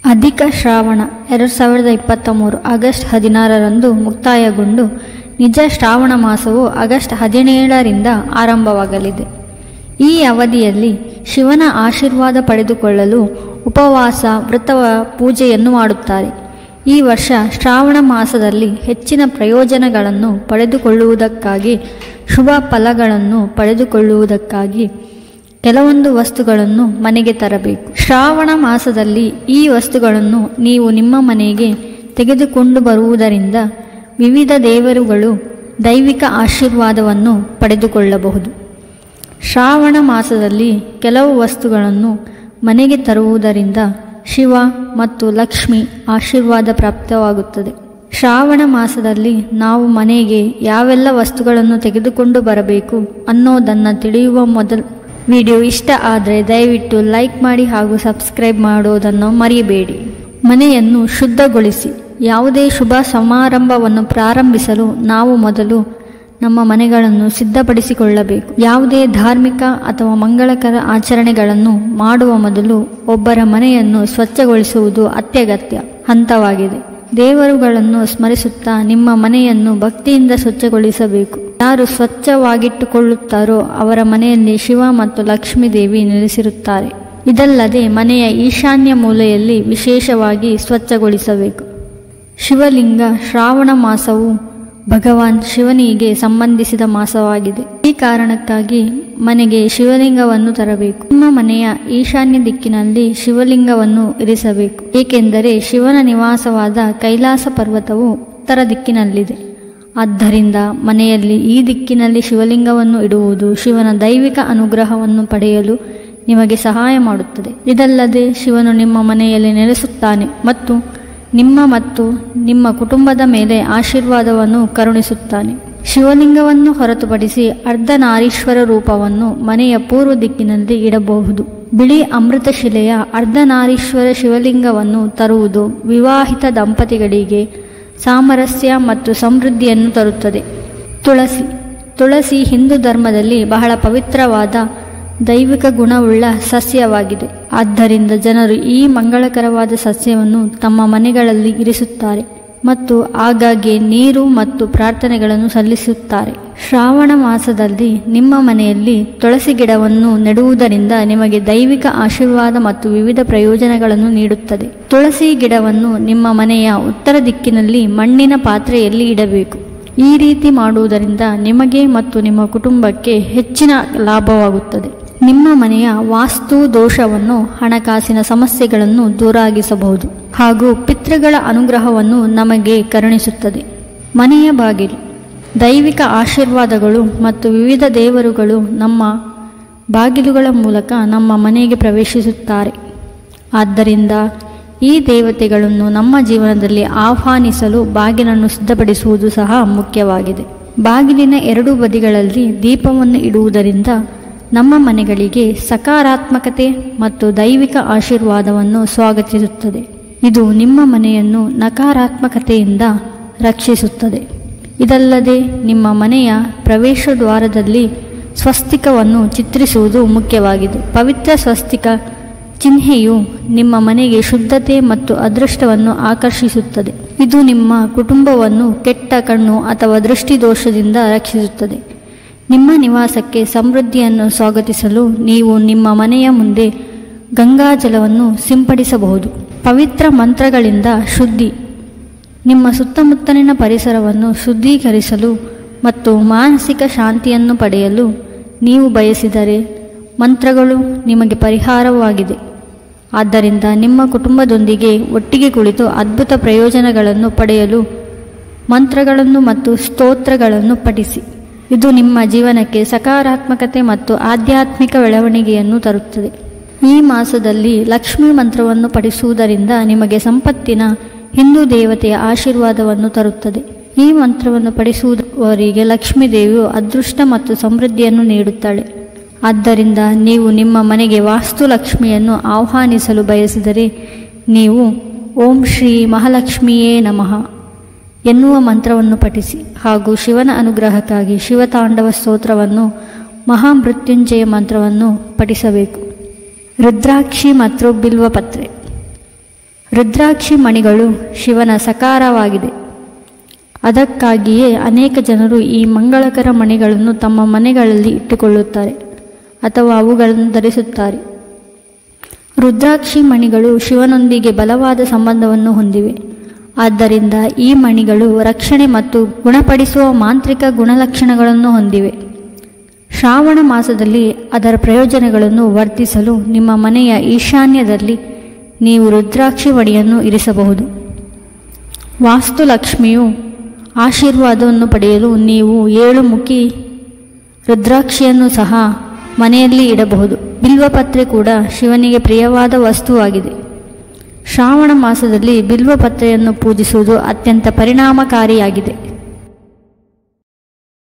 ಅಧಿಕ ಶ್ರಾವಣ ಎರಡು ಸಾವಿರದ ಇಪ್ಪತ್ತ ಮೂರು ಆಗಸ್ಟ್ ಹದಿನಾರರಂದು ಮುಕ್ತಾಯಗೊಂಡು ನಿಜ ಶ್ರಾವಣ ಮಾಸವು ಆಗಸ್ಟ್ ಹದಿನೇಳರಿಂದ ಆರಂಭವಾಗಲಿದೆ ಈ ಅವಧಿಯಲ್ಲಿ ಶಿವನ ಆಶೀರ್ವಾದ ಪಡೆದುಕೊಳ್ಳಲು ಉಪವಾಸ ವ್ರತ ಪೂಜೆಯನ್ನು ಮಾಡುತ್ತಾರೆ ಈ ವರ್ಷ ಶ್ರಾವಣ ಮಾಸದಲ್ಲಿ ಹೆಚ್ಚಿನ ಪ್ರಯೋಜನಗಳನ್ನು ಪಡೆದುಕೊಳ್ಳುವುದಕ್ಕಾಗಿ ಶುಭ ಫಲಗಳನ್ನು ಪಡೆದುಕೊಳ್ಳುವುದಕ್ಕಾಗಿ ಕೆಲವೊಂದು ವಸ್ತುಗಳನ್ನು ಮನೆಗೆ ತರಬೇಕು ಶ್ರಾವಣ ಮಾಸದಲ್ಲಿ ಈ ವಸ್ತುಗಳನ್ನು ನೀವು ನಿಮ್ಮ ಮನೆಗೆ ತೆಗೆದುಕೊಂಡು ಬರುವುದರಿಂದ ವಿವಿಧ ದೇವರುಗಳು ದೈವಿಕ ಆಶೀರ್ವಾದವನ್ನು ಪಡೆದುಕೊಳ್ಳಬಹುದು ಶ್ರಾವಣ ಮಾಸದಲ್ಲಿ ಕೆಲವು ವಸ್ತುಗಳನ್ನು ಮನೆಗೆ ತರುವುದರಿಂದ ಶಿವ ಮತ್ತು ಲಕ್ಷ್ಮಿ ಆಶೀರ್ವಾದ ಪ್ರಾಪ್ತವಾಗುತ್ತದೆ ಶ್ರಾವಣ ಮಾಸದಲ್ಲಿ ನಾವು ಮನೆಗೆ ಯಾವೆಲ್ಲ ವಸ್ತುಗಳನ್ನು ತೆಗೆದುಕೊಂಡು ಬರಬೇಕು ಅನ್ನೋದನ್ನು ತಿಳಿಯುವ ಮೊದಲು ವಿಡಿಯೋ ಇಷ್ಟ ಆದರೆ ದಯವಿಟ್ಟು ಲೈಕ್ ಮಾಡಿ ಹಾಗೂ ಸಬ್ಸ್ಕ್ರೈಬ್ ಮಾಡೋದನ್ನು ಮರೆಯಬೇಡಿ ಮನೆಯನ್ನು ಶುದ್ಧಗೊಳಿಸಿ ಯಾವುದೇ ಶುಭ ಸಮಾರಂಭವನ್ನು ಪ್ರಾರಂಭಿಸಲು ನಾವು ಮೊದಲು ನಮ್ಮ ಮನೆಗಳನ್ನು ಸಿದ್ಧಪಡಿಸಿಕೊಳ್ಳಬೇಕು ಯಾವುದೇ ಧಾರ್ಮಿಕ ಅಥವಾ ಮಂಗಳಕರ ಆಚರಣೆಗಳನ್ನು ಮಾಡುವ ಮೊದಲು ಒಬ್ಬರ ಮನೆಯನ್ನು ಸ್ವಚ್ಛಗೊಳಿಸುವುದು ಅತ್ಯಗತ್ಯ ಹಂತವಾಗಿದೆ ದೇವರುಗಳನ್ನು ಸ್ಮರಿಸುತ್ತಾ ನಿಮ್ಮ ಮನೆಯನ್ನು ಭಕ್ತಿಯಿಂದ ಸ್ವಚ್ಛಗೊಳಿಸಬೇಕು ಯಾರು ಸ್ವಚ್ಛವಾಗಿಟ್ಟುಕೊಳ್ಳುತ್ತಾರೋ ಅವರ ಮನೆಯಲ್ಲಿ ಶಿವ ಮತ್ತು ಲಕ್ಷ್ಮೀ ದೇವಿ ನೆಲೆಸಿರುತ್ತಾರೆ ಇದಲ್ಲದೆ ಮನೆಯ ಈಶಾನ್ಯ ಮೂಲೆಯಲ್ಲಿ ವಿಶೇಷವಾಗಿ ಸ್ವಚ್ಛಗೊಳಿಸಬೇಕು ಶಿವಲಿಂಗ ಶ್ರಾವಣ ಮಾಸವು ಭಗವಾನ್ ಶಿವನಿಗೆ ಸಂಬಂಧಿಸಿದ ಮಾಸವಾಗಿದೆ ಈ ಕಾರಣಕ್ಕಾಗಿ ಮನೆಗೆ ಶಿವಲಿಂಗವನ್ನು ತರಬೇಕು ನಿಮ್ಮ ಮನೆಯ ಈಶಾನ್ಯ ದಿಕ್ಕಿನಲ್ಲಿ ಶಿವಲಿಂಗವನ್ನು ಇರಿಸಬೇಕು ಏಕೆಂದರೆ ಶಿವನ ನಿವಾಸವಾದ ಕೈಲಾಸ ಪರ್ವತವು ಉತ್ತರ ದಿಕ್ಕಿನಲ್ಲಿದೆ ಆದ್ದರಿಂದ ಮನೆಯಲ್ಲಿ ಈ ದಿಕ್ಕಿನಲ್ಲಿ ಶಿವಲಿಂಗವನ್ನು ಇಡುವುದು ಶಿವನ ದೈವಿಕ ಅನುಗ್ರಹವನ್ನು ಪಡೆಯಲು ನಿಮಗೆ ಸಹಾಯ ಮಾಡುತ್ತದೆ ಇದಲ್ಲದೆ ಶಿವನು ನಿಮ್ಮ ಮನೆಯಲ್ಲಿ ನೆಲೆಸುತ್ತಾನೆ ಮತ್ತು ನಿಮ್ಮ ಮತ್ತು ನಿಮ್ಮ ಕುಟುಂಬದ ಮೇಲೆ ಆಶೀರ್ವಾದವನ್ನು ಕರುಣಿಸುತ್ತಾನೆ ಶಿವಲಿಂಗವನ್ನು ಹೊರತುಪಡಿಸಿ ಅರ್ಧನಾರೀಶ್ವರ ರೂಪವನ್ನು ಮನೆಯ ಪೂರ್ವ ದಿಕ್ಕಿನಲ್ಲಿ ಇಡಬಹುದು ಬಿಳಿ ಅಮೃತ ಶಿಲೆಯ ಅರ್ಧನಾರೀಶ್ವರ ಶಿವಲಿಂಗವನ್ನು ತರುವುದು ವಿವಾಹಿತ ದಂಪತಿಗಳಿಗೆ ಸಾಮರಸ್ಯ ಮತ್ತು ಸಮೃದ್ಧಿಯನ್ನು ತರುತ್ತದೆ ತುಳಸಿ ತುಳಸಿ ಹಿಂದೂ ಧರ್ಮದಲ್ಲಿ ಬಹಳ ಪವಿತ್ರವಾದ ದೈವಿಕ ಗುಣವುಳ್ಳ ಸಸ್ಯವಾಗಿದೆ ಆದ್ದರಿಂದ ಜನರು ಈ ಮಂಗಳಕರವಾದ ಸಸ್ಯವನ್ನು ತಮ್ಮ ಮನೆಗಳಲ್ಲಿ ಇರಿಸುತ್ತಾರೆ ಮತ್ತು ಆಗಾಗ್ಗೆ ನೀರು ಮತ್ತು ಪ್ರಾರ್ಥನೆಗಳನ್ನು ಸಲ್ಲಿಸುತ್ತಾರೆ ಶ್ರಾವಣ ಮಾಸದಲ್ಲಿ ನಿಮ್ಮ ಮನೆಯಲ್ಲಿ ತುಳಸಿ ಗಿಡವನ್ನು ನೆಡುವುದರಿಂದ ನಿಮಗೆ ದೈವಿಕ ಆಶೀರ್ವಾದ ಮತ್ತು ವಿವಿಧ ಪ್ರಯೋಜನಗಳನ್ನು ನೀಡುತ್ತದೆ ತುಳಸಿ ಗಿಡವನ್ನು ನಿಮ್ಮ ಮನೆಯ ಉತ್ತರ ದಿಕ್ಕಿನಲ್ಲಿ ಮಣ್ಣಿನ ಪಾತ್ರೆಯಲ್ಲಿ ಇಡಬೇಕು ಈ ರೀತಿ ಮಾಡುವುದರಿಂದ ನಿಮಗೆ ಮತ್ತು ನಿಮ್ಮ ಕುಟುಂಬಕ್ಕೆ ಹೆಚ್ಚಿನ ಲಾಭವಾಗುತ್ತದೆ ನಿಮ್ಮ ಮನೆಯ ವಾಸ್ತು ದೋಷವನ್ನು ಹಣಕಾಸಿನ ಸಮಸ್ಯೆಗಳನ್ನು ದೂರಾಗಿಸಬಹುದು ಹಾಗೂ ಪಿತೃಗಳ ಅನುಗ್ರಹವನ್ನು ನಮಗೆ ಕರುಣಿಸುತ್ತದೆ ಮನೆಯ ಬಾಗಿಲು ದೈವಿಕ ಆಶೀರ್ವಾದಗಳು ಮತ್ತು ವಿವಿಧ ದೇವರುಗಳು ನಮ್ಮ ಬಾಗಿಲುಗಳ ಮೂಲಕ ನಮ್ಮ ಮನೆಗೆ ಪ್ರವೇಶಿಸುತ್ತಾರೆ ಆದ್ದರಿಂದ ಈ ದೇವತೆಗಳನ್ನು ನಮ್ಮ ಜೀವನದಲ್ಲಿ ಆಹ್ವಾನಿಸಲು ಬಾಗಿಲನ್ನು ಸಿದ್ಧಪಡಿಸುವುದು ಸಹ ಮುಖ್ಯವಾಗಿದೆ ಬಾಗಿಲಿನ ಎರಡೂ ಬದಿಗಳಲ್ಲಿ ದೀಪವನ್ನು ಇಡುವುದರಿಂದ ನಮ್ಮ ಮನೆಗಳಿಗೆ ಸಕಾರಾತ್ಮಕತೆ ಮತ್ತು ದೈವಿಕ ಆಶೀರ್ವಾದವನ್ನು ಸ್ವಾಗತಿಸುತ್ತದೆ ಇದು ನಿಮ್ಮ ಮನೆಯನ್ನು ನಕಾರಾತ್ಮಕತೆಯಿಂದ ರಕ್ಷಿಸುತ್ತದೆ ಇದಲ್ಲದೆ ನಿಮ್ಮ ಮನೆಯ ಪ್ರವೇಶ ದ್ವಾರದಲ್ಲಿ ಸ್ವಸ್ತಿಕವನ್ನು ಚಿತ್ರಿಸುವುದು ಮುಖ್ಯವಾಗಿದೆ ಪವಿತ್ರ ಸ್ವಸ್ತಿಕ ಚಿಹ್ನೆಯು ನಿಮ್ಮ ಮನೆಗೆ ಶುದ್ಧತೆ ಮತ್ತು ಅದೃಷ್ಟವನ್ನು ಆಕರ್ಷಿಸುತ್ತದೆ ಇದು ನಿಮ್ಮ ಕುಟುಂಬವನ್ನು ಕೆಟ್ಟ ಕಣ್ಣು ಅಥವಾ ದೃಷ್ಟಿದೋಷದಿಂದ ರಕ್ಷಿಸುತ್ತದೆ ನಿಮ್ಮ ನಿವಾಸಕ್ಕೆ ಸಮೃದ್ಧಿಯನ್ನು ಸ್ವಾಗತಿಸಲು ನೀವು ನಿಮ್ಮ ಮನೆಯ ಮುಂದೆ ಗಂಗಾಜಲವನ್ನು ಸಿಂಪಡಿಸಬಹುದು ಪವಿತ್ರ ಮಂತ್ರಗಳಿಂದ ಶುದ್ಧಿ ನಿಮ್ಮ ಸುತ್ತಮುತ್ತಲಿನ ಪರಿಸರವನ್ನು ಶುದ್ಧೀಕರಿಸಲು ಮತ್ತು ಮಾನಸಿಕ ಶಾಂತಿಯನ್ನು ಪಡೆಯಲು ನೀವು ಬಯಸಿದರೆ ಮಂತ್ರಗಳು ನಿಮಗೆ ಪರಿಹಾರವಾಗಿದೆ ಆದ್ದರಿಂದ ನಿಮ್ಮ ಕುಟುಂಬದೊಂದಿಗೆ ಒಟ್ಟಿಗೆ ಕುಳಿತು ಅದ್ಭುತ ಪ್ರಯೋಜನಗಳನ್ನು ಪಡೆಯಲು ಮಂತ್ರಗಳನ್ನು ಮತ್ತು ಸ್ತೋತ್ರಗಳನ್ನು ಪಠಿಸಿ ಇದು ನಿಮ್ಮ ಜೀವನಕ್ಕೆ ಸಕಾರಾತ್ಮಕತೆ ಮತ್ತು ಆಧ್ಯಾತ್ಮಿಕ ಬೆಳವಣಿಗೆಯನ್ನು ತರುತ್ತದೆ ಈ ಮಾಸದಲ್ಲಿ ಲಕ್ಷ್ಮೀ ಮಂತ್ರವನ್ನು ಪಠಿಸುವುದರಿಂದ ನಿಮಗೆ ಸಂಪತ್ತಿನ ಹಿಂದೂ ದೇವತೆಯ ಆಶೀರ್ವಾದವನ್ನು ತರುತ್ತದೆ ಈ ಮಂತ್ರವನ್ನು ಪಠಿಸುವವರಿಗೆ ಲಕ್ಷ್ಮೀ ದೇವಿಯು ಅದೃಷ್ಟ ಮತ್ತು ಸಮೃದ್ಧಿಯನ್ನು ನೀಡುತ್ತಾಳೆ ಆದ್ದರಿಂದ ನೀವು ನಿಮ್ಮ ಮನೆಗೆ ವಾಸ್ತು ಲಕ್ಷ್ಮಿಯನ್ನು ಆಹ್ವಾನಿಸಲು ಬಯಸಿದರೆ ನೀವು ಓಂ ಶ್ರೀ ಮಹಾಲಕ್ಷ್ಮಿಯೇ ನಮಃ ಎನ್ನುವ ಮಂತ್ರವನ್ನು ಪಠಿಸಿ ಹಾಗೂ ಶಿವನ ಅನುಗ್ರಹಕ್ಕಾಗಿ ಶಿವತಾಂಡವ ಸ್ತೋತ್ರವನ್ನು ಮಹಾಮೃತ್ಯುಂಜಯ ಮಂತ್ರವನ್ನು ಪಠಿಸಬೇಕು ರುದ್ರಾಕ್ಷಿ ಮತ್ತು ಬಿಲ್ವಪತ್ರೆ ರುದ್ರಾಕ್ಷಿ ಮಣಿಗಳು ಶಿವನ ಸಕಾರವಾಗಿದೆ ಅದಕ್ಕಾಗಿಯೇ ಅನೇಕ ಜನರು ಈ ಮಂಗಳಕರ ಮಣಿಗಳನ್ನು ತಮ್ಮ ಮನೆಗಳಲ್ಲಿ ಇಟ್ಟುಕೊಳ್ಳುತ್ತಾರೆ ಅಥವಾ ಅವುಗಳನ್ನು ಧರಿಸುತ್ತಾರೆ ರುದ್ರಾಕ್ಷಿ ಮಣಿಗಳು ಶಿವನೊಂದಿಗೆ ಬಲವಾದ ಸಂಬಂಧವನ್ನು ಹೊಂದಿವೆ ಆದ್ದರಿಂದ ಈ ಮಣಿಗಳು ರಕ್ಷಣೆ ಮತ್ತು ಗುಣಪಡಿಸುವ ಮಾಂತ್ರಿಕ ಗುಣಲಕ್ಷಣಗಳನ್ನು ಹೊಂದಿವೆ ಶ್ರಾವಣ ಮಾಸದಲ್ಲಿ ಅದರ ಪ್ರಯೋಜನಗಳನ್ನು ವರ್ತಿಸಲು ನಿಮ್ಮ ಮನೆಯ ಈಶಾನ್ಯದಲ್ಲಿ ನೀವು ರುದ್ರಾಕ್ಷಿ ಮಣಿಯನ್ನು ಇರಿಸಬಹುದು ವಾಸ್ತುಲಕ್ಷ್ಮಿಯು ಆಶೀರ್ವಾದವನ್ನು ಪಡೆಯಲು ನೀವು ಏಳು ಮುಖಿ ರುದ್ರಾಕ್ಷಿಯನ್ನು ಸಹ ಮನೆಯಲ್ಲಿ ಇಡಬಹುದು ಬಿಲ್ವಪತ್ರೆ ಕೂಡ ಶಿವನಿಗೆ ಪ್ರಿಯವಾದ ವಸ್ತುವಾಗಿದೆ ಶ್ರಾವಣ ಮಾಸದಲ್ಲಿ ಬಿಲ್ವಪತ್ರೆಯನ್ನು ಪೂಜಿಸುವುದು ಅತ್ಯಂತ ಪರಿಣಾಮಕಾರಿಯಾಗಿದೆ